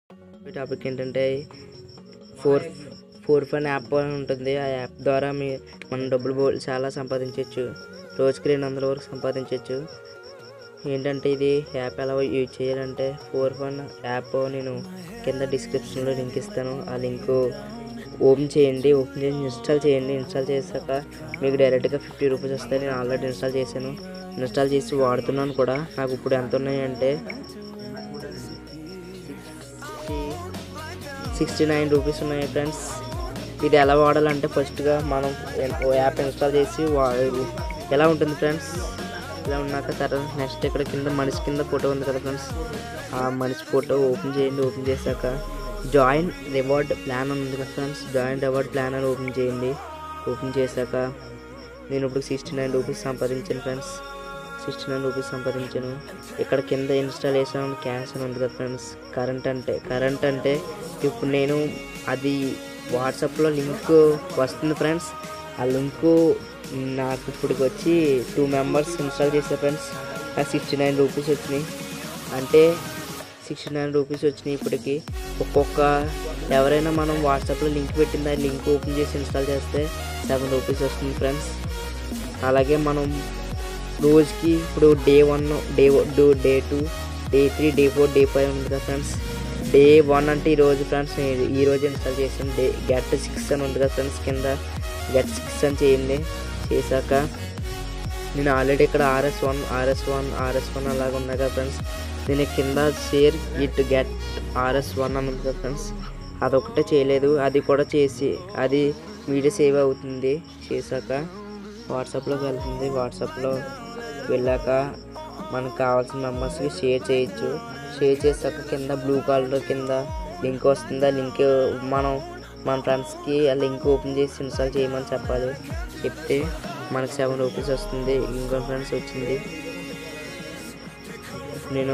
ఈ టాపిక్ ఏంటంటే four four fun app అని ఉంటుంది ఆ యాప్ ద్వారా మీ మనం డబ్బులు బో- చాలా సంపాదించవచ్చు రోజుకి రెండు వందల వరకు సంపాదించవచ్చు ఏంటంటే ఇది యాప్ ఎలా యూజ్ చేయాలంటే ఫోర్ ఫన్ యాప్ నేను కింద డిస్క్రిప్షన్లో లింక్ ఇస్తాను ఆ లింక్ ఓపెన్ చేయండి ఓపెన్ చేసి ఇన్స్టాల్ చేయండి ఇన్స్టాల్ చేశాక మీకు డైరెక్ట్గా ఫిఫ్టీ రూపీస్ వస్తాయి నేను ఆల్రెడీ ఇన్స్టాల్ చేశాను ఇన్స్టాల్ చేసి వాడుతున్నాను కూడా నాకు ఇప్పుడు ఎంత ఉన్నాయంటే సిక్స్టీ నైన్ రూపీస్ ఉన్నాయి ఫ్రెండ్స్ ఇది ఎలా వాడాలంటే ఫస్ట్గా మనం ఓ యాప్ ఇన్స్టాల్ చేసి వా ఎలా ఉంటుంది ఫ్రెండ్స్ ఇలా ఉన్నాక తర్వాత నెక్స్ట్ ఇక్కడ కింద మనిషి కింద ఫోటో ఉంది కదా ఫ్రెండ్స్ ఆ మనిషి ఫోటో ఓపెన్ చేయండి ఓపెన్ చేశాక జాయిన్ రివార్డ్ ప్లాన్ అని ఉంది కదా ఫ్రెండ్స్ జాయిన్ రివార్డ్ ప్లాన్ అని ఓపెన్ చేయండి ఓపెన్ చేశాక నేను ఇప్పుడు సిక్స్టీ నైన్ రూపీస్ సంపాదించాను ఫ్రెండ్స్ సిక్స్టీ నైన్ రూపీస్ సంపాదించాను ఇక్కడ కింద ఇన్స్టాలేషన్ క్యాష్ అని ఉంది కదా ఫ్రెండ్స్ కరెంట్ అంటే కరెంట్ అంటే ఇప్పుడు నేను అది వాట్సాప్లో లింక్ వస్తుంది ఫ్రెండ్స్ ఆ లింకు నాకు ఇప్పుడు వచ్చి టూ మెంబర్స్ ఇన్స్టాల్ చేశారు ఫ్రెండ్స్ నాకు సిక్స్టీ నైన్ రూపీస్ వచ్చినాయి అంటే సిక్స్టీ నైన్ రూపీస్ వచ్చినాయి ఇప్పటికి ఒక్కొక్క ఎవరైనా మనం వాట్సాప్లో లింక్ పెట్టింది ఆ లింక్ ఓపెన్ చేసి ఇన్స్టాల్ చేస్తే సెవెన్ రూపీస్ వస్తుంది ఫ్రెండ్స్ అలాగే మనం రోజుకి ఇప్పుడు day one day two day two day three day four day five ఉంది కదా ఫ్రెండ్స్ డే వన్ అంటే ఈరోజు ఫ్రెండ్స్ నేను ఈ రోజు ఇన్స్టాల్ చేసాను డే గెట్ సిక్స్ అని ఉంది కదా ఫ్రెండ్స్ కింద గెట్ సిక్స్ అని చేయండి చేశాక నేను ఆల్రెడీ ఇక్కడ RS one RS one RS one అలాగ ఉన్నాయి కదా ఫ్రెండ్స్ నేను కింద share it get RS one అని ఉంది కదా ఫ్రెండ్స్ అదొకటే చేయలేదు అది కూడా చేసి అది వీడియో సేవ్ అవుతుంది చేశాక వాట్సాప్లోకి వెళ్తుంది వాట్సాప్లో వెళ్ళాక మనకు కావాల్సిన మెంబర్స్కి షేర్ చేయొచ్చు షేర్ చేశాక కింద బ్లూ కలర్ కింద లింక్ వస్తుంది ఆ లింక్ మనం మన ఫ్రెండ్స్కి ఆ లింక్ ఓపెన్ చేసి ఇన్స్టాల్ చేయమని చెప్పాలి చెప్తే మనకు సెవెన్ రూపీస్ వస్తుంది ఇంకో ఫ్రెండ్స్ వచ్చింది నేను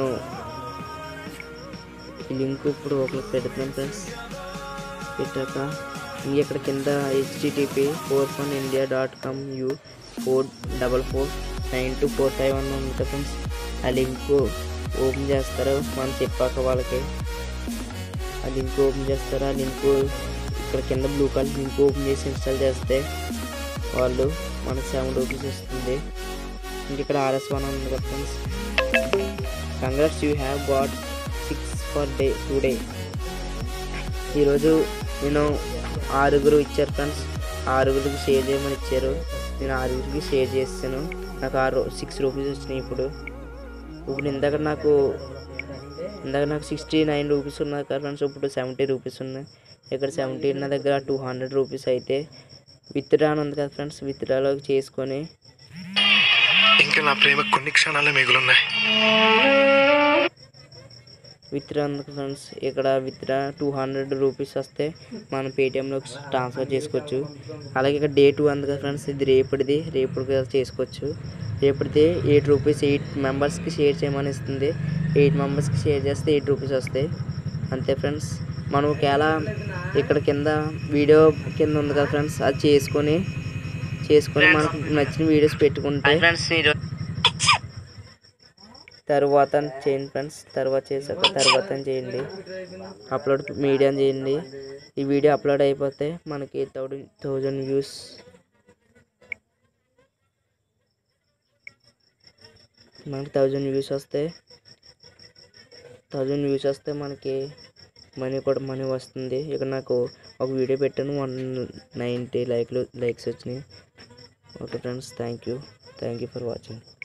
ఈ లింక్ ఇప్పుడు ఒకరికి పెడుతున్నాను ఫ్రెండ్స్ పెట్టాక ఇంక ఇక్కడ కింద HTTP four phone India dot com U four double four nine two four five one ఉంటుంది ఫ్రెండ్స్ ఆ లింక్ ఓపెన్ చేస్తారు మనం చెప్పాక వాళ్ళకి ఆ లింక్ ఓపెన్ చేస్తారు ఆ లింక్ ఇక్కడ కింద బ్లూ కలర్ లింక్ ఓపెన్ చేసి ఇన్స్టాల్ చేస్తే వాళ్ళు మనకు సెవెన్ రూపీస్ వస్తుంది ఇంక ఇక్కడ ఆర్ఎస్ వన్ ఉంది కదా friends congrats you have got six for day today ఈరోజు నేను ఆరుగురు ఇచ్చారు ఫ్రెండ్స్ ఆరుగురికి షేర్ చేయమని ఇచ్చారు నేను ఆరుగురికి షేర్ చేస్తాను నాకు ఆరు సిక్స్ రూపీస్ వచ్చినాయి ఇప్పుడు ఇప్పుడు ఇందాక నాకు ఇందాక నాకు సిక్స్టీ నైన్ రూపీస్ ఉన్నాయి కదా ఫ్రెండ్స్ ఇప్పుడు సెవెంటీ రూపీస్ ఉన్నాయి ఇక్కడ సెవెంటీ ఉన్న దగ్గర టూ హండ్రెడ్ రూపీస్ అయితే విత్డ్రా అని ఉంది కదా ఫ్రెండ్స్ విత్డ్రాలోకి చేసుకొని ఇంకా నా ప్రేమ కొన్ని క్షణాలే మిగులున్నాయి విత్డ్రా ఉంది ఫ్రెండ్స్ ఇక్కడ విత్డ్రా టూ హండ్రెడ్ రూపీస్ వస్తే మనం పేటిఎంలోకి ట్రాన్స్ఫర్ చేసుకోవచ్చు అలాగే ఇక్కడ డే టూ ఉంది కదా ఫ్రెండ్స్ ఇది రేపటిది రేపటికి చేసుకోవచ్చు రేపటిది ఎయిట్ రూపీస్ ఎయిట్ మెంబర్స్కి షేర్ చేయమని ఇస్తుంది ఎయిట్ మెంబర్స్కి షేర్ చేస్తే ఎయిట్ రూపీస్ వస్తాయి అంతే ఫ్రెండ్స్ మనం ఒకవేళ ఇక్కడ కింద వీడియో కింద ఉంది కదా ఫ్రెండ్స్ అది చేసుకొని చేసుకొని మనకు నచ్చిన వీడియోస్ పెట్టుకుంటే ఫ్రెండ్స్ తర్వాత చేయండి ఫ్రెండ్స్ తర్వాత చేసాక తర్వాత చేయండి అప్లోడ్ మీడియా చేయండి ఈ వీడియో అప్లోడ్ అయిపోతే మనకి థౌజండ్ థౌజండ్ వ్యూస్ మనకి థౌజండ్ వ్యూస్ వస్తే థౌజండ్ వ్యూస్ వస్తే మనకి మనీ కూడా మనీ వస్తుంది ఇక్కడ నాకు ఒక వీడియో పెట్టాను వన్ నైంటీ లైక్లు లైక్స్ వచ్చినాయి okay friends thank you thank you for watching